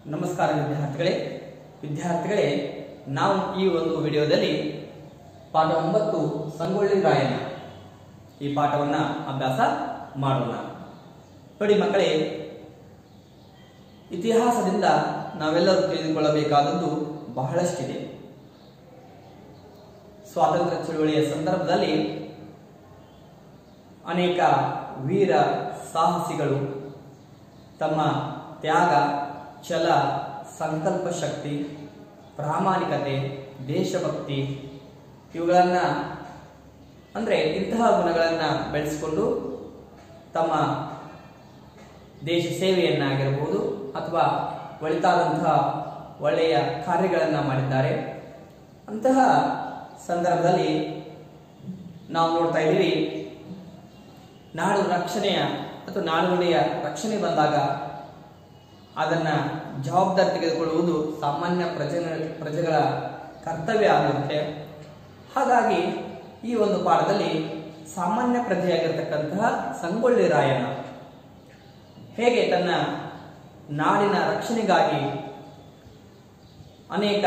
ನಮಸ್ಕಾರ ವಿದ್ಯಾರ್ಥಿಗಳೇ ವಿದ್ಯಾರ್ಥಿಗಳೇ ನಾವು ಈ ಒಂದು ವಿಡಿಯೋದಲ್ಲಿ ಪಾಠ ಒಂಬತ್ತು ಸಂಗೊಳ್ಳಿ ರಾಯಣ್ಣ ಈ ಪಾಠವನ್ನ ಅಭ್ಯಾಸ ಮಾಡೋಣ ನೋಡಿ ಮಕ್ಕಳೇ ಇತಿಹಾಸದಿಂದ ನಾವೆಲ್ಲರೂ ತಿಳಿದುಕೊಳ್ಳಬೇಕಾದದ್ದು ಬಹಳಷ್ಟಿದೆ ಸ್ವಾತಂತ್ರ್ಯ ಚಳುವಳಿಯ ಸಂದರ್ಭದಲ್ಲಿ ಅನೇಕ ವೀರ ಸಾಹಸಿಗಳು ತಮ್ಮ ತ್ಯಾಗ ಛಲ ಸಂಕಲ್ಪ ಶಕ್ತಿ ಪ್ರಾಮಾಣಿಕತೆ ದೇಶಭಕ್ತಿ ಇವುಗಳನ್ನು ಅಂದರೆ ಇಂತಹ ಗುಣಗಳನ್ನು ಬೆಳೆಸಿಕೊಂಡು ತಮ್ಮ ದೇಶ ಸೇವೆಯನ್ನಾಗಿರಬಹುದು ಅಥವಾ ಒಳಿತಾದಂತಹ ಒಳ್ಳೆಯ ಕಾರ್ಯಗಳನ್ನು ಮಾಡಿದ್ದಾರೆ ಅಂತಹ ಸಂದರ್ಭದಲ್ಲಿ ನಾವು ನೋಡ್ತಾ ಇದ್ದೀವಿ ನಾಡು ರಕ್ಷಣೆಯ ಅಥವಾ ನಾಡುನುಡಿಯ ರಕ್ಷಣೆ ಬಂದಾಗ ಅದನ್ನ ಜವಾಬ್ದಾರಿ ತೆಗೆದುಕೊಳ್ಳುವುದು ಸಾಮಾನ್ಯ ಪ್ರಜೆ ಪ್ರಜೆಗಳ ಕರ್ತವ್ಯ ಆಗಿರುತ್ತೆ ಹಾಗಾಗಿ ಈ ಒಂದು ಪಾಠದಲ್ಲಿ ಸಾಮಾನ್ಯ ಪ್ರಜೆಯಾಗಿರ್ತಕ್ಕಂತಹ ಸಂಗೊಳ್ಳಿ ರಾಯಣ್ಣ ಹೇಗೆ ತನ್ನ ನಾಡಿನ ರಕ್ಷಣೆಗಾಗಿ ಅನೇಕ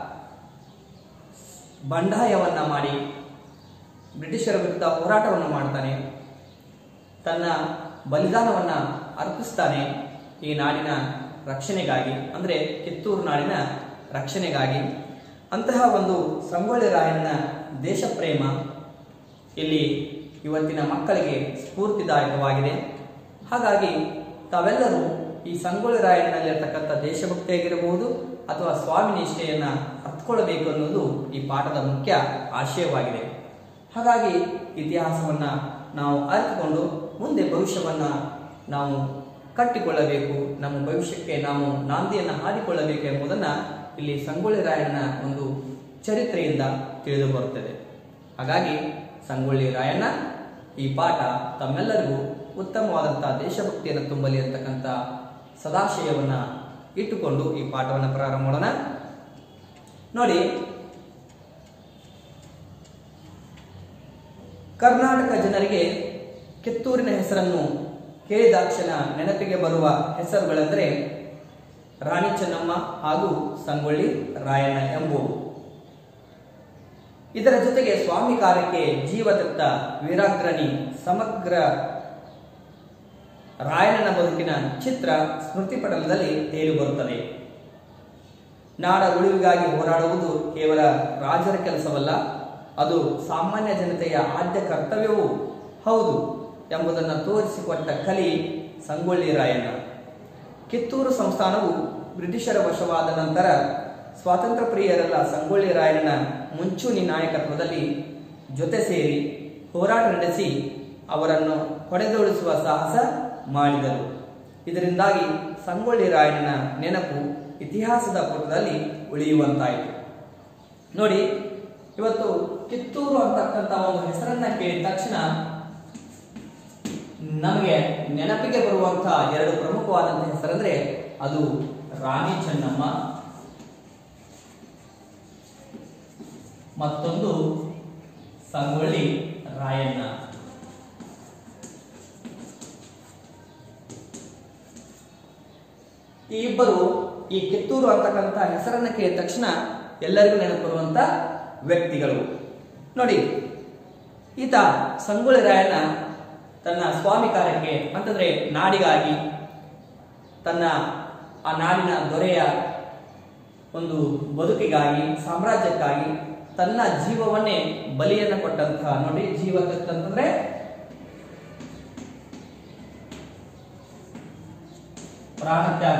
ಬಂಡಾಯವನ್ನ ಮಾಡಿ ಬ್ರಿಟಿಷರ ವಿರುದ್ಧ ಹೋರಾಟವನ್ನು ಮಾಡ್ತಾನೆ ತನ್ನ ಬಲಿದಾನವನ್ನ ಅರ್ಪಿಸ್ತಾನೆ ಈ ನಾಡಿನ ರಕ್ಷಣೆಗಾಗಿ ಅಂದರೆ ಕಿತ್ತೂರು ನಾಡಿನ ರಕ್ಷಣೆಗಾಗಿ ಅಂತಹ ಒಂದು ಸಂಗೊಳ್ಳಿ ರಾಯಣ್ಣನ ದೇಶ ಪ್ರೇಮ ಇಲ್ಲಿ ಇವತ್ತಿನ ಮಕ್ಕಳಿಗೆ ಸ್ಫೂರ್ತಿದಾಯಕವಾಗಿದೆ ಹಾಗಾಗಿ ತಾವೆಲ್ಲರೂ ಈ ಸಂಗೊಳ್ಳಿ ರಾಯಣ್ಣನಲ್ಲಿರ್ತಕ್ಕಂಥ ದೇಶಭಕ್ತಿ ಆಗಿರಬಹುದು ಅಥವಾ ಸ್ವಾಮಿ ನಿಷ್ಠೆಯನ್ನ ಅರ್ಥಕೊಳ್ಳಬೇಕು ಅನ್ನೋದು ಈ ಪಾಠದ ಮುಖ್ಯ ಆಶಯವಾಗಿದೆ ಹಾಗಾಗಿ ಇತಿಹಾಸವನ್ನ ನಾವು ಅರಿತುಕೊಂಡು ಮುಂದೆ ಭವಿಷ್ಯವನ್ನ ನಾವು ಕಟ್ಟಿಕೊಳ್ಳಬೇಕು ನಮ್ಮ ಭವಿಷ್ಯಕ್ಕೆ ನಾವು ನಾಂದಿಯನ್ನು ಹಾಡಿಕೊಳ್ಳಬೇಕು ಎಂಬುದನ್ನ ಇಲ್ಲಿ ಸಂಗೊಳ್ಳಿ ರಾಯಣ್ಣನ ಒಂದು ಚರಿತ್ರೆಯಿಂದ ತಿಳಿದು ಬರುತ್ತದೆ ಹಾಗಾಗಿ ಸಂಗೊಳ್ಳಿ ರಾಯಣ್ಣ ಈ ಪಾಠ ತಮ್ಮೆಲ್ಲರಿಗೂ ಉತ್ತಮವಾದಂತಹ ದೇಶಭಕ್ತಿಯನ್ನು ತುಂಬಲಿ ಅಂತಕ್ಕಂಥ ಸದಾಶಯವನ್ನ ಇಟ್ಟುಕೊಂಡು ಈ ಪಾಠವನ್ನು ಪ್ರಾರಂಭ ಮಾಡೋಣ ನೋಡಿ ಕರ್ನಾಟಕ ಜನರಿಗೆ ಕಿತ್ತೂರಿನ ಹೆಸರನ್ನು ಕೇಳಿದಾಕ್ಷಣ ನೆನಪಿಗೆ ಬರುವ ಹೆಸರುಗಳೆಂದರೆ ರಾಣಿ ಚೆನ್ನಮ್ಮ ಹಾಗೂ ಸಂಗೊಳ್ಳಿ ರಾಯಣ್ಣ ಎಂಬುವು ಇದರ ಜೊತೆಗೆ ಸ್ವಾಮಿ ಕಾರ್ಯಕ್ಕೆ ಜೀವದತ್ತ ವೀರಾಗ್ರಣಿ ಸಮಗ್ರ ರಾಯಣ್ಣನ ಬದುಕಿನ ಚಿತ್ರ ಸ್ಮೃತಿ ಪಟಲದಲ್ಲಿ ತೇಲಿ ಬರುತ್ತದೆ ನಾಡ ಉಳಿವಿಗಾಗಿ ಹೋರಾಡುವುದು ಕೇವಲ ರಾಜರ ಕೆಲಸವಲ್ಲ ಅದು ಸಾಮಾನ್ಯ ಜನತೆಯ ಆದ್ಯ ಕರ್ತವ್ಯವೂ ಹೌದು ಎಂಬುದನ್ನು ತೋರಿಸಿಕೊಟ್ಟ ಕಲಿ ಸಂಗೊಳ್ಳಿ ರಾಯಣ್ಣ ಕಿತ್ತೂರು ಸಂಸ್ಥಾನವು ಬ್ರಿಟಿಷರ ವಶವಾದ ನಂತರ ಸ್ವಾತಂತ್ರ್ಯ ಪ್ರಿಯರೆಲ್ಲ ಸಂಗೊಳ್ಳಿ ರಾಯಣ್ಣನ ಮುಂಚೂಣಿ ನಾಯಕತ್ವದಲ್ಲಿ ಜೊತೆ ಸೇರಿ ಹೋರಾಟ ನಡೆಸಿ ಅವರನ್ನು ಹೊಡೆದೋಡಿಸುವ ಸಾಹಸ ಮಾಡಿದರು ಇದರಿಂದಾಗಿ ಸಂಗೊಳ್ಳಿ ರಾಯಣ್ಣನ ನೆನಪು ಇತಿಹಾಸದ ಪುಟದಲ್ಲಿ ಉಳಿಯುವಂತಾಯಿತು ನೋಡಿ ಇವತ್ತು ಕಿತ್ತೂರು ಅಂತಕ್ಕಂಥ ಒಂದು ಹೆಸರನ್ನ ಕೇಳಿದ ತಕ್ಷಣ ನಮಗೆ ನೆನಪಿಗೆ ಬರುವಂತಹ ಎರಡು ಪ್ರಮುಖವಾದಂತಹ ಹೆಸರಂದ್ರೆ ಅದು ರಾಣಿ ಚೆನ್ನಮ್ಮ ಮತ್ತೊಂದು ಸಂಗೊಳ್ಳಿ ರಾಯಣ್ಣ ಈ ಇಬ್ಬರು ಈ ಕಿತ್ತೂರು ಅಂತಕ್ಕಂಥ ಹೆಸರನ್ನ ಕೇಳಿದ ತಕ್ಷಣ ಎಲ್ಲರಿಗೂ ನೆನಪು ಬರುವಂತ ವ್ಯಕ್ತಿಗಳು ನೋಡಿ ಈತ ಸಂಗೊಳ್ಳಿ ರಾಯಣ್ಣ ತನ್ನ ಸ್ವಾಮಿ ಕಾರ್ಯಕ್ಕೆ ಅಂತಂದ್ರೆ ನಾಡಿಗಾಗಿ ತನ್ನ ಆ ನಾಡಿನ ದೊರೆಯ ಒಂದು ಬದುಕಿಗಾಗಿ ಸಾಮ್ರಾಜ್ಯಕ್ಕಾಗಿ ತನ್ನ ಜೀವವನ್ನೇ ಬಲಿಯನ್ನು ಕೊಟ್ಟಂತಹ ನೋಡಿ ಜೀವ ಅಂತಂದ್ರೆ ಪ್ರಾಣತ್ಯಾಗ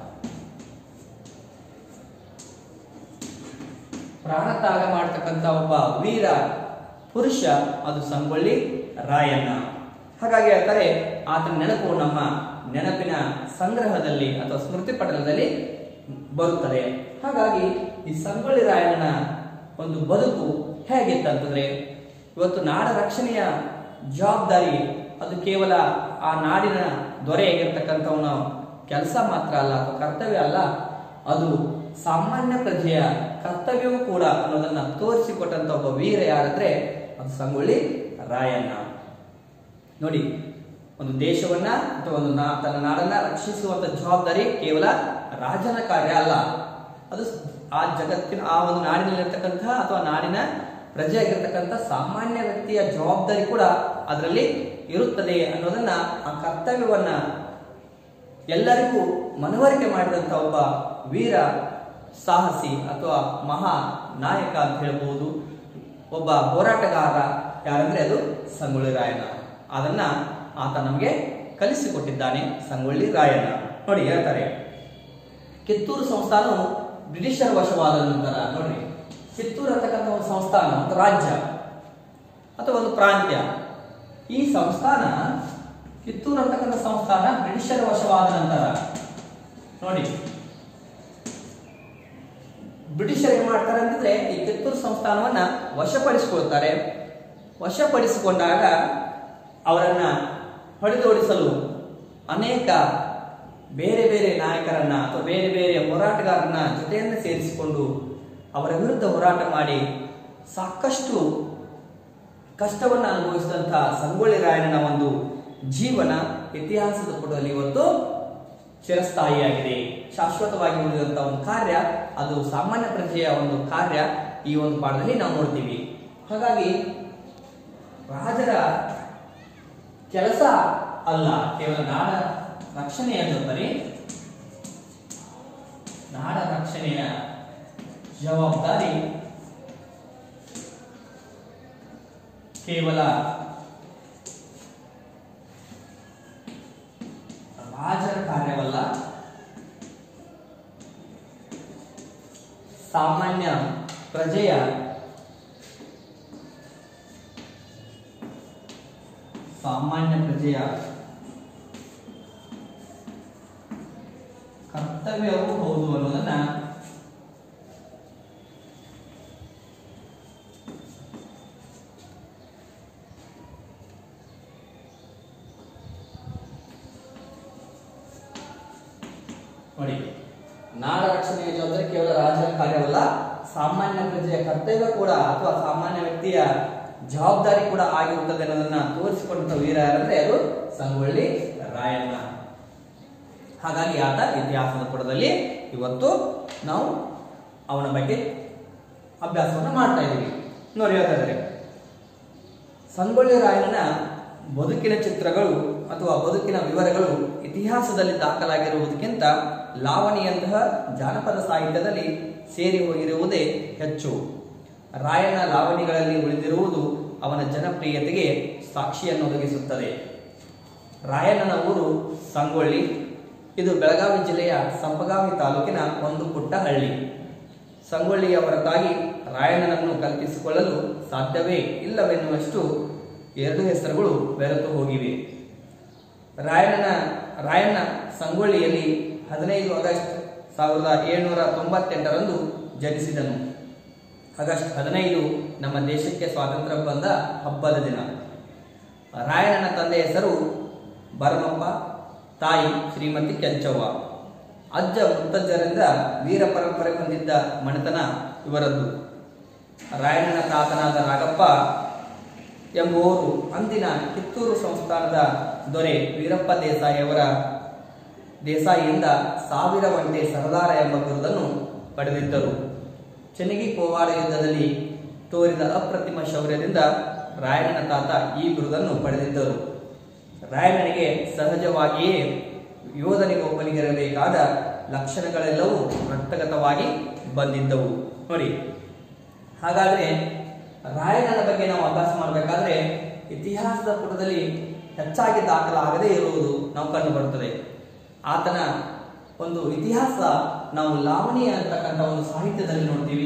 ಪ್ರಾಣತ್ಯಾಗ ಮಾಡತಕ್ಕಂಥ ಒಬ್ಬ ವೀರ ಪುರುಷ ಅದು ಸಂಗೊಳ್ಳಿ ರಾಯಣ್ಣ ಹಾಗಾಗಿ ಹೇಳ್ತಾರೆ ಆತನ ನೆನಪು ನಮ್ಮ ನೆನಪಿನ ಸಂಗ್ರಹದಲ್ಲಿ ಅಥವಾ ಸ್ಮೃತಿ ಪಟಲದಲ್ಲಿ ಬರುತ್ತದೆ ಹಾಗಾಗಿ ಈ ಸಂಗೊಳ್ಳಿ ರಾಯಣ್ಣನ ಒಂದು ಬದುಕು ಹೇಗಿತ್ತಂತಂದ್ರೆ ಇವತ್ತು ನಾಡ ರಕ್ಷಣೆಯ ಜವಾಬ್ದಾರಿ ಅದು ಕೇವಲ ಆ ನಾಡಿನ ದೊರೆಯಾಗಿರ್ತಕ್ಕಂಥವನ ಕೆಲಸ ಮಾತ್ರ ಅಲ್ಲ ಅಥವಾ ಕರ್ತವ್ಯ ಅಲ್ಲ ಅದು ಸಾಮಾನ್ಯ ಪ್ರಜೆಯ ಕರ್ತವ್ಯವೂ ಕೂಡ ಅನ್ನೋದನ್ನ ತೋರಿಸಿಕೊಟ್ಟಂತ ಒಬ್ಬ ವೀರ ಯಾರಂದ್ರೆ ಅದು ಸಂಗೊಳ್ಳಿ ರಾಯಣ್ಣ ನೋಡಿ ಒಂದು ದೇಶವನ್ನ ಅಥವಾ ಒಂದು ನಾ- ತನ್ನ ನಾಡನ್ನ ರಕ್ಷಿಸುವಂತ ಜವಾಬ್ದಾರಿ ಕೇವಲ ರಾಜನ ಕಾರ್ಯ ಅಲ್ಲ ಅದು ಆ ಜಗತ್ತಿನ ಆ ಒಂದು ನಾಡಿನಲ್ಲಿರ್ತಕ್ಕಂತಹ ಅಥವಾ ನಾಡಿನ ಪ್ರಜೆಯಾಗಿರ್ತಕ್ಕಂಥ ಸಾಮಾನ್ಯ ವ್ಯಕ್ತಿಯ ಜವಾಬ್ದಾರಿ ಕೂಡ ಅದರಲ್ಲಿ ಇರುತ್ತದೆ ಅನ್ನೋದನ್ನ ಆ ಕರ್ತವ್ಯವನ್ನ ಎಲ್ಲರಿಗೂ ಮನವರಿಕೆ ಮಾಡಿದಂತ ಒಬ್ಬ ವೀರ ಸಾಹಸಿ ಅಥವಾ ಮಹಾ ನಾಯಕ ಅಂತ ಹೇಳ್ಬಹುದು ಒಬ್ಬ ಹೋರಾಟಗಾರ ಯಾರಂದ್ರೆ ಅದು ಸಂಗೊಳ್ಳಿ ರಾಯಣ್ಣ ಅದನ್ನ ಆತ ನಮಗೆ ಕಲಿಸಿಕೊಟ್ಟಿದ್ದಾನೆ ಸಂಗೊಳ್ಳಿ ರಾಯಣ್ಣ ನೋಡಿ ಹೇಳ್ತಾರೆ ಕಿತ್ತೂರು ಸಂಸ್ಥಾನವು ಬ್ರಿಟಿಷರ ವಶವಾದ ನಂತರ ನೋಡ್ರಿ ಕಿತ್ತೂರು ಅಂತಕ್ಕಂಥ ಒಂದು ಸಂಸ್ಥಾನ ಒಂದು ರಾಜ್ಯ ಅಥವಾ ಒಂದು ಪ್ರಾಂತ್ಯ ಈ ಸಂಸ್ಥಾನ ಕಿತ್ತೂರು ಅಂತಕ್ಕಂಥ ಸಂಸ್ಥಾನ ಬ್ರಿಟಿಷರ ವಶವಾದ ನಂತರ ನೋಡಿ ಬ್ರಿಟಿಷರು ಏನ್ ಮಾಡ್ತಾರೆ ಅಂತಂದ್ರೆ ಈ ಕಿತ್ತೂರು ಸಂಸ್ಥಾನವನ್ನ ವಶಪಡಿಸಿಕೊಳ್ತಾರೆ ವಶಪಡಿಸಿಕೊಂಡಾಗ ಅವರನ್ನ ಹೊಡೆದೋಡಿಸಲು ಅನೇಕ ಬೇರೆ ಬೇರೆ ನಾಯಕರನ್ನ ಅಥವಾ ಬೇರೆ ಬೇರೆ ಹೋರಾಟಗಾರರನ್ನ ಜೊತೆಯನ್ನು ಸೇರಿಸಿಕೊಂಡು ಅವರ ವಿರುದ್ಧ ಹೋರಾಟ ಮಾಡಿ ಸಾಕಷ್ಟು ಕಷ್ಟವನ್ನು ಅನುಭವಿಸಿದಂತಹ ಸಂಗೊಳ್ಳಿ ರಾಯಣ್ಣನ ಒಂದು ಜೀವನ ಇತಿಹಾಸದ ಪುಟದಲ್ಲಿ ಇವತ್ತು ಚಿರಸ್ಥಾಯಿಯಾಗಿದೆ ಶಾಶ್ವತವಾಗಿ ಉಳಿದಂತಹ ಒಂದು ಕಾರ್ಯ ಅದು ಸಾಮಾನ್ಯ ಪ್ರಜೆಯ ಒಂದು ಕಾರ್ಯ ಈ ಒಂದು ಪಾಠದಲ್ಲಿ ನಾವು ನೋಡ್ತೀವಿ ಹಾಗಾಗಿ ರಾಜರ ಕೆಲಸ ಅಲ್ಲ ಕೇವಲ ನಾಡ ರಕ್ಷಣೆಯ ಜವಾಬ್ದಾರಿ ನಾಡ ರಕ್ಷಣೆಯ ಜವಾಬ್ದಾರಿ ಕೇವಲ ರಾಜರ ಕಾರ್ಯವಲ್ಲ ಸಾಮಾನ್ಯ ಪ್ರಜೆಯ ಸಾಮಾನ್ಯ ಪ್ರಜೆಯ ಕರ್ತವ್ಯವೂ ಹೌದು ಅನ್ನೋದನ್ನ ನೋಡಿ ನಾಡ ರಕ್ಷಣೆಯ ಜವಾಬ್ದಾರಿ ಕೇವಲ ರಾಜರ ಕಾರ್ಯವಲ್ಲ ಸಾಮಾನ್ಯ ಪ್ರಜೆಯ ಕರ್ತವ್ಯ ಕೂಡ ಅಥವಾ ಸಾಮಾನ್ಯ ವ್ಯಕ್ತಿಯ ಜವಾಬ್ದಾರಿ ಕೂಡ ಆಗಿರುತ್ತದೆ ಅನ್ನೋದನ್ನ ತೋರಿಸಿಕೊಂಡಂತ ವೀರ ಯಾರಂದ್ರೆ ಅದು ಸಂಗೊಳ್ಳಿ ರಾಯಣ್ಣ ಹಾಗಾಗಿ ಆತ ಇತಿಹಾಸದ ಪುಟದಲ್ಲಿ ಇವತ್ತು ನಾವು ಅವನ ಬಗ್ಗೆ ಅಭ್ಯಾಸವನ್ನು ಮಾಡ್ತಾ ಇದ್ದೀವಿ ನೋಡಿ ಹೇಳ್ತಾ ಇದ್ದಾರೆ ಸಂಗೊಳ್ಳಿ ರಾಯಣ್ಣನ ಬದುಕಿನ ಚಿತ್ರಗಳು ಅಥವಾ ಬದುಕಿನ ವಿವರಗಳು ಇತಿಹಾಸದಲ್ಲಿ ದಾಖಲಾಗಿರುವುದಕ್ಕಿಂತ ಲಾವಣಿಯಂತಹ ಜಾನಪದ ಸಾಹಿತ್ಯದಲ್ಲಿ ಸೇರಿ ಹೋಗಿರುವುದೇ ಹೆಚ್ಚು ರಾಯಣ್ಣ ಲಾವಣಿಗಳಲ್ಲಿ ಉಳಿದಿರುವುದು ಅವನ ಜನಪ್ರಿಯತೆಗೆ ಸಾಕ್ಷಿಯನ್ನು ಒದಗಿಸುತ್ತದೆ ರಾಯಣ್ಣನ ಊರು ಸಂಗೊಳ್ಳಿ ಇದು ಬೆಳಗಾವಿ ಜಿಲ್ಲೆಯ ಸಂಪಗಾವಿ ತಾಲೂಕಿನ ಒಂದು ಪುಟ್ಟ ಹಳ್ಳಿ ಸಂಗೊಳ್ಳಿಯ ಹೊರತಾಗಿ ರಾಯಣ್ಣನನ್ನು ಕಲ್ಪಿಸಿಕೊಳ್ಳಲು ಸಾಧ್ಯವೇ ಇಲ್ಲವೆನ್ನುವಷ್ಟು ಎರಡು ಹೆಸರುಗಳು ಬೆರೆತು ಹೋಗಿವೆ ರಾಯಣ್ಣನ ರಾಯಣ್ಣ ಸಂಗೊಳ್ಳಿಯಲ್ಲಿ ಹದಿನೈದು ಆಗಸ್ಟ್ ಸಾವಿರದ ಏಳ್ನೂರ ತೊಂಬತ್ತೆಂಟರಂದು ಜನಿಸಿದನು ಆಗಸ್ಟ್ ಹದಿನೈದು ನಮ್ಮ ದೇಶಕ್ಕೆ ಸ್ವಾತಂತ್ರ್ಯ ಬಂದ ಹಬ್ಬದ ದಿನ ರಾಯಣ್ಣನ ತಂದೆ ಹೆಸರು ಭರಮಪ್ಪ ತಾಯಿ ಶ್ರೀಮತಿ ಕೆಂಚವ್ವ ಅಜ್ಜ ಮುತ್ತಜ್ಜರಿಂದ ವೀರ ಪರಂಪರೆ ಹೊಂದಿದ್ದ ಮನೆತನ ಇವರದ್ದು ರಾಯಣ್ಣನ ತಾತನಾದ ನಾಗಪ್ಪ ಎಂಬುವರು ಅಂದಿನ ಕಿತ್ತೂರು ಸಂಸ್ಥಾನದ ದೊರೆ ವೀರಪ್ಪ ದೇಸಾಯಿಯವರ ದೇಸಾಯಿಯಿಂದ ಸಾವಿರ ಒಂಟೆ ಸರದಾರ ಎಂಬ ಬಿರುದನ್ನು ಪಡೆದಿದ್ದರು ಚೆನ್ನಗಿ ಕೋವಾಡ ಯುದ್ಧದಲ್ಲಿ ತೋರಿದ ಅಪ್ರತಿಮ ಶೌರ್ಯದಿಂದ ರಾಯಣ್ಣನ ತಾತ ಈ ಬಿರುದನ್ನು ಪಡೆದಿದ್ದರು ರಾಯಣ್ಣನಿಗೆ ಸಹಜವಾಗಿಯೇ ಯೋಧನಿಗೊಬ್ಬನಿಗಿರಬೇಕಾದ ಲಕ್ಷಣಗಳೆಲ್ಲವೂ ರಕ್ತಗತವಾಗಿ ಬಂದಿದ್ದವು ನೋಡಿ ಹಾಗಾದ್ರೆ ರಾಯಣ್ಣನ ಬಗ್ಗೆ ನಾವು ಅಭ್ಯಾಸ ಮಾಡಬೇಕಾದ್ರೆ ಇತಿಹಾಸದ ಪುಟದಲ್ಲಿ ಹೆಚ್ಚಾಗಿ ದಾಖಲಾಗದೇ ಇರುವುದು ನಾವು ಕಂಡು ಬರುತ್ತದೆ ಆತನ ಒಂದು ಇತಿಹಾಸ ನಾವು ಲಾವಣಿ ಅಂತಕ್ಕಂಥ ಒಂದು ಸಾಹಿತ್ಯದಲ್ಲಿ ನೋಡ್ತೀವಿ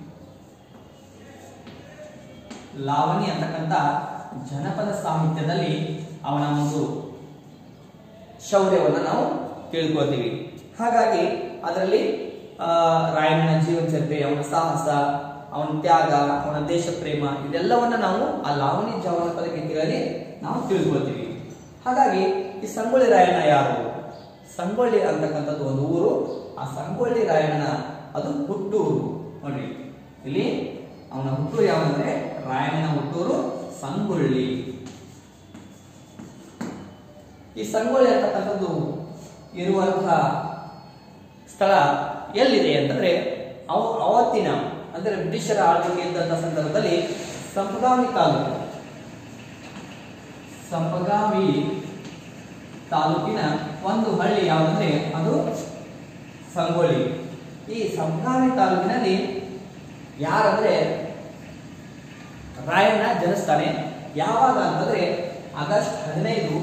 ಲಾವಣಿ ಅಂತಕ್ಕಂಥ ಜನಪದ ಸಾಹಿತ್ಯದಲ್ಲಿ ಅವನ ಒಂದು ಶೌರ್ಯವನ್ನು ನಾವು ತಿಳ್ಕೊಳ್ತೀವಿ ಹಾಗಾಗಿ ಅದರಲ್ಲಿ ಆ, ರಾಯಣ್ಣನ ಜೀವನ ಚರಿತ್ರೆ ಅವನ ಸಾಹಸ ಅವನ ತ್ಯಾಗ ಅವನ ದೇಶ ಪ್ರೇಮ ಇದೆಲ್ಲವನ್ನ ನಾವು ಆ ಲಾವಣಿ ಜಾನಪದ ಗೀತೆಗಳಲ್ಲಿ ನಾವು ತಿಳ್ಕೊಳ್ತೀವಿ ಹಾಗಾಗಿ ಈ ಸಂಗೊಳ್ಳಿ ರಾಯಣ್ಣ ಯಾರು ಸಂಗೊಳ್ಳಿ ಅಂತಕ್ಕಂಥದ್ದು ಒಂದು ಊರು ಆ ಸಂಗೊಳ್ಳಿ ರಾಯಣ್ಣನ ಅದು ಹುಟ್ಟೂರು ನೋಡಿ ಇಲ್ಲಿ ಅವನ ಹುಟ್ಟೂರು ಯಾವಂದ್ರೆ ರಾಯಣ್ಣನ ಹುಟ್ಟೂರು ಸಂಗೊಳ್ಳಿ ಈ ಸಂಗೊಳ್ಳಿ ಅಂತಕ್ಕಂಥದ್ದು ಇರುವಂತಹ ಸ್ಥಳ ಎಲ್ಲಿದೆ ಅಂತಂದ್ರೆ ಅವ ಅವತ್ತಿನ ಅಂದ್ರೆ ಬ್ರಿಟಿಷರ ಆಳ್ವಿಕೆ ಇದ್ದಂತಹ ಸಂದರ್ಭದಲ್ಲಿ ಸಂಪಗಾಮಿ ತಾಲೂಕು ಸಂಪಗಾಮಿ ತಾಲೂಕಿನ ಒಂದು ಹಳ್ಳಿ ಯಾವುದಂದ್ರೆ ಅದು ಸಂಗೊಳ್ಳಿ ಈ ಸಂಪಗಾಮಿ ತಾಲೂಕಿನಲ್ಲಿ ಯಾರಂದ್ರೆ ರಾಯಣ್ಣ ಜನಿಸ್ತಾನೆ ಯಾವಾಗ ಅಂತಂದ್ರೆ ಆಗಸ್ಟ್ ಹದಿನೈದು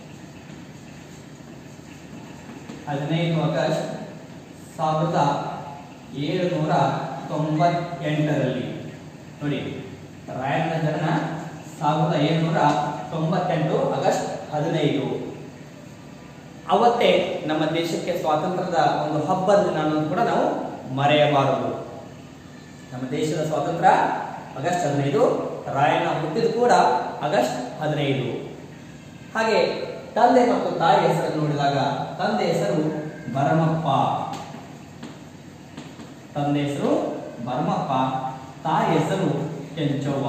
ಹದಿನೈದು ಆಗಸ್ಟ್ ಸಾವಿರದ ಏಳುನೂರ ತೊಂಬತ್ತೆಂಟರಲ್ಲಿ ನೋಡಿ ರಾಯಣ್ಣ ಜನನ ಸಾವಿರದ ಏಳುನೂರ ತೊಂಬತ್ತೆಂಟು ಆಗಸ್ಟ್ ಹದಿನೈದು ಅವತ್ತೇ ನಮ್ಮ ದೇಶಕ್ಕೆ ಸ್ವಾತಂತ್ರ್ಯದ ಒಂದು ಹಬ್ಬದ ದಿನ ಅನ್ನೋದು ಕೂಡ ನಾವು ಮರೆಯಬಾರದು ನಮ್ಮ ದೇಶದ ಸ್ವಾತಂತ್ರ್ಯ ಆಗಸ್ಟ್ ಹದಿನೈದು ರಾಯಣ್ಣ ಹುಟ್ಟಿದ ಕೂಡ ಆಗಸ್ಟ್ ಹದಿನೈದು ಹಾಗೆ ತಂದೆ ಮತ್ತು ತಾಯಿ ಹೆಸರನ್ನು ನೋಡಿದಾಗ ತಂದೆ ಹೆಸರು ಭರಮಪ್ಪ ತಂದೆ ಹೆಸರು ಭರಮಪ್ಪ ತಾಯಿ ಹೆಸರು ಕೆಂಚವ್ವ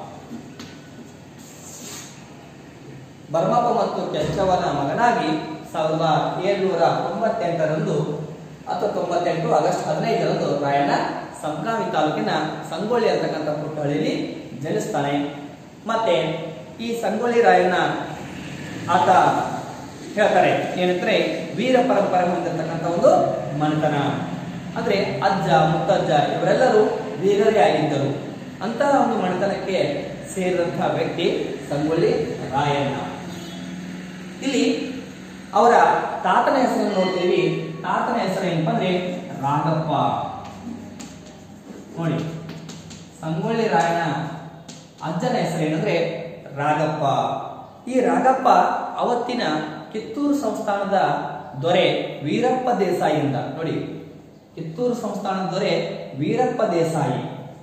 ಭರಮಪ್ಪ ಮತ್ತು ಕೆಂಚವ್ವನ ಮಗನಾಗಿ ಸಾವಿರದ ಏಳುನೂರ ತೊಂಬತ್ತೆಂಟರಂದು ಅಥವಾ ತೊಂಬತ್ತೆಂಟು ಆಗಸ್ಟ್ ಹದಿನೈದರಂದು ರಾಯಣ್ಣ ಸಂಕ್ರಾಮಿ ತಾಲೂಕಿನ ಸಂಗೊಳ್ಳಿ ಅಂತಕ್ಕಂಥ ಪುಟ್ಟಹಳ್ಳಿಯಲ್ಲಿ ಜನಿಸ್ತಾನೆ ಮತ್ತೆ ಈ ಸಂಗೊಳ್ಳಿ ರಾಯಣ್ಣ ಆತ ಹೇಳ್ತಾರೆ ಏನಂದ್ರೆ ವೀರ ಪರಂಪರೆ ಹೊಂದಿರತಕ್ಕಂಥ ಒಂದು ಮನೆತನ ಅಂದ್ರೆ ಅಜ್ಜ ಮುತ್ತಜ್ಜ ಇವರೆಲ್ಲರೂ ವೀರರೇ ಆಗಿದ್ದರು ಅಂತಹ ಒಂದು ಮನೆತನಕ್ಕೆ ಸೇರಿದಂತಹ ವ್ಯಕ್ತಿ ಸಂಗೊಳ್ಳಿ ರಾಯಣ್ಣ ಇಲ್ಲಿ ಅವರ ತಾತನ ಹೆಸರನ್ನು ನೋಡ್ತೀವಿ ತಾತನ ಹೆಸರು ಏನಪ್ಪ ಅಂದ್ರೆ ರಾಘಪ್ಪ ನೋಡಿ ಸಂಗೊಳ್ಳಿ ರಾಯಣ್ಣ ಅಜ್ಜನ ಹೆಸರು ಏನಂದ್ರೆ ರಾಘಪ್ಪ ಈ ರಾಘಪ್ಪ ಅವತ್ತಿನ ಕಿತ್ತೂರು ಸಂಸ್ಥಾನದ ದೊರೆ ವೀರಪ್ಪ ದೇಸಾಯಿಯಿಂದ ನೋಡಿ ಕಿತ್ತೂರು ಸಂಸ್ಥಾನದ ದೊರೆ ವೀರಪ್ಪ ದೇಸಾಯಿ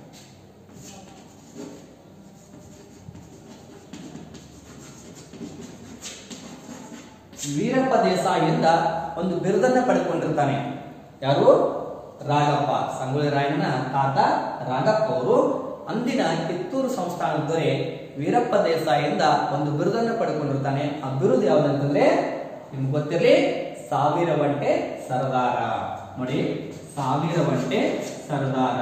ವೀರಪ್ಪ ದೇಸಾಯಿಯಿಂದ ಒಂದು ಬಿರುದನ್ನ ಪಡೆದುಕೊಂಡಿರ್ತಾನೆ ಯಾರು ರಾಘಪ್ಪ ಸಂಗೊಳ್ಳಿ ರಾಯಣ್ಣನ ತಾತ ರಾಘಪ್ಪ ಅವರು ಅಂದಿನ ಕಿತ್ತೂರು ಸಂಸ್ಥಾನದ ದೊರೆ ವೀರಪ್ಪ ದೇಸಾಯಿಯಿಂದ ಒಂದು ಬಿರುದನ್ನ ಪಡ್ಕೊಂಡಿರ್ತಾನೆ ಆ ಬಿರುದು ಯಾವ್ದಂತಂದ್ರೆ ನಿಮ್ಗೆ ಗೊತ್ತಿರಲಿ ಸಾವಿರ ಬಂಟೆ ಸರದಾರ ನೋಡಿ ಸಾವಿರ ಬಂಟೆ ಸರದಾರ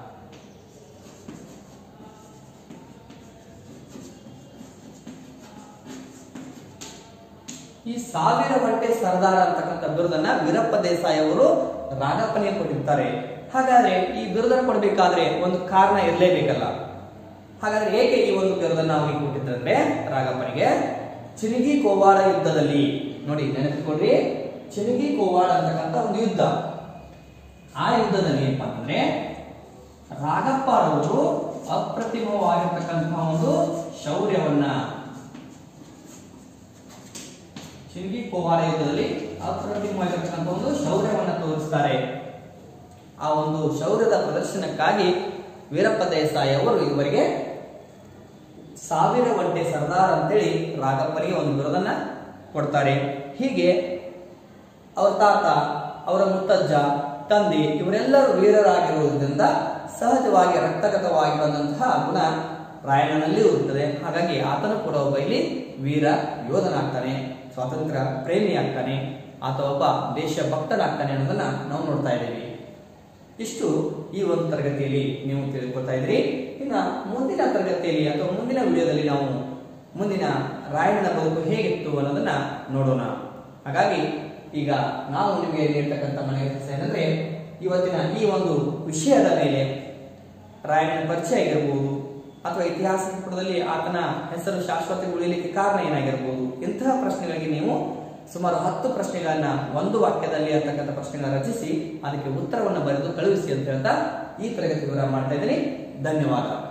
ಈ ಸಾವಿರ ಬಂಟೆ ಸರದಾರ ಅಂತಕ್ಕಂಥ ಬಿರುದನ್ನ ವೀರಪ್ಪ ದೇಸಾಯಿ ಅವರು ರಾಘಪ್ಪನಿಗೆ ಕೊಟ್ಟಿರ್ತಾರೆ ಹಾಗಾದ್ರೆ ಈ ಬಿರುದನ್ನು ಕೊಡ್ಬೇಕಾದ್ರೆ ಒಂದು ಕಾರಣ ಇರಲೇಬೇಕಲ್ಲ ಹಾಗಾದ್ರೆ ಏಕೆ ಈ ಒಂದು ಬಿರುದನ್ನ ಅವರಿಗೆ ಕೊಟ್ಟಿದ್ದಂದ್ರೆ ರಾಘಪ್ಪನಿಗೆ ಚಿನಿಗಿ ಕೋವಾಡ ಯುದ್ಧದಲ್ಲಿ ನೋಡಿ ನೆನಪಿಕೊಡ್ರಿ ಚಿನಿಗಿ ಕೋವಾಡ ಅಂತಕ್ಕಂಥ ಒಂದು ಯುದ್ಧ ಆ ಯುದ್ಧದಲ್ಲಿ ಏನಪ್ಪಾ ಅಂತಂದ್ರೆ ರಾಘಪ್ಪರವರು ಅಪ್ರತಿಮವಾಗಿರ್ತಕ್ಕಂತಹ ಒಂದು ಶೌರ್ಯವನ್ನ ಶಿಂಗಿ ಕೋವಾರ ಯುದ್ಧದಲ್ಲಿ ಅಪ್ರತಿಮವಾಗಿರ್ತಕ್ಕಂಥ ಒಂದು ಶೌರ್ಯವನ್ನು ತೋರಿಸ್ತಾರೆ ಆ ಒಂದು ಶೌರ್ಯದ ಪ್ರದರ್ಶನಕ್ಕಾಗಿ ವೀರಪ್ಪ ದೇಸಾಯಿ ಅವರು ಇವರಿಗೆ ಸಾವಿರ ಒಂಟೆ ಸರ್ದಾರ್ ಅಂತೇಳಿ ರಾಘಪ್ಪನಿಗೆ ಒಂದು ಬಿರುದನ್ನ ಕೊಡ್ತಾರೆ ಹೀಗೆ ಅವರ ತಾತ ಅವರ ಮುತ್ತಜ್ಜ ತಂದೆ ಇವರೆಲ್ಲರೂ ವೀರರಾಗಿರುವುದರಿಂದ ಸಹಜವಾಗಿ ರಕ್ತಗತವಾಗಿ ಬಂದಂತಹ ಗುಣ ರಾಯಣ್ಣನಲ್ಲಿ ಇರುತ್ತದೆ ಹಾಗಾಗಿ ಆತನು ಕೂಡ ಒಬ್ಬ ಇಲ್ಲಿ ವೀರ ಯೋಧನಾಗ್ತಾನೆ ಸ್ವಾತಂತ್ರ್ಯ ಪ್ರೇಮಿ ಆಗ್ತಾನೆ ಆತ ಒಬ್ಬ ದೇಶ ಭಕ್ತನಾಗ್ತಾನೆ ಅನ್ನೋದನ್ನ ನಾವು ನೋಡ್ತಾ ಇದ್ದೀವಿ ಇಷ್ಟು ಈ ಒಂದು ತರಗತಿಯಲ್ಲಿ ನೀವು ತಿಳ್ಕೊತಾ ಇದ್ರಿ ಇನ್ನ ಮುಂದಿನ ತರಗತಿಯಲ್ಲಿ ಅಥವಾ ಮುಂದಿನ ವಿಡಿಯೋದಲ್ಲಿ ನಾವು ಮುಂದಿನ ರಾಯಣ್ಣನ ಬದುಕು ಹೇಗಿತ್ತು ಅನ್ನೋದನ್ನ ನೋಡೋಣ ಹಾಗಾಗಿ ಈಗ ನಾವು ನಿಮಗೆ ನೀಡ್ತಕ್ಕಂಥ ಮನೆಯ ಕೆಲಸ ಏನಂದ್ರೆ ಇವತ್ತಿನ ಈ ಒಂದು ವಿಷಯದ ಮೇಲೆ ರಾಯಣ್ಣನ ಪರಿಚಯ ಆಗಿರ್ಬೋದು ಅಥವಾ ಇತಿಹಾಸ ಪುಟದಲ್ಲಿ ಆತನ ಹೆಸರು ಶಾಶ್ವತ ಉಳಿಯಲಿಕ್ಕೆ ಕಾರಣ ಏನಾಗಿರ್ಬೋದು ಇಂತಹ ಪ್ರಶ್ನೆಗಳಿಗೆ ನೀವು ಸುಮಾರು ಹತ್ತು ಪ್ರಶ್ನೆಗಳನ್ನ ಒಂದು ವಾಕ್ಯದಲ್ಲಿ ಅಂತಕ್ಕಂಥ ಪ್ರಶ್ನೆಗಳನ್ನ ರಚಿಸಿ ಅದಕ್ಕೆ ಉತ್ತರವನ್ನು ಬರೆದು ಕಳುಹಿಸಿ ಅಂತ ಹೇಳ್ತಾ ಈ ತರಗತಿ ವಿವರ ಮಾಡ್ತಾ ಇದ್ದೀನಿ ಧನ್ಯವಾದ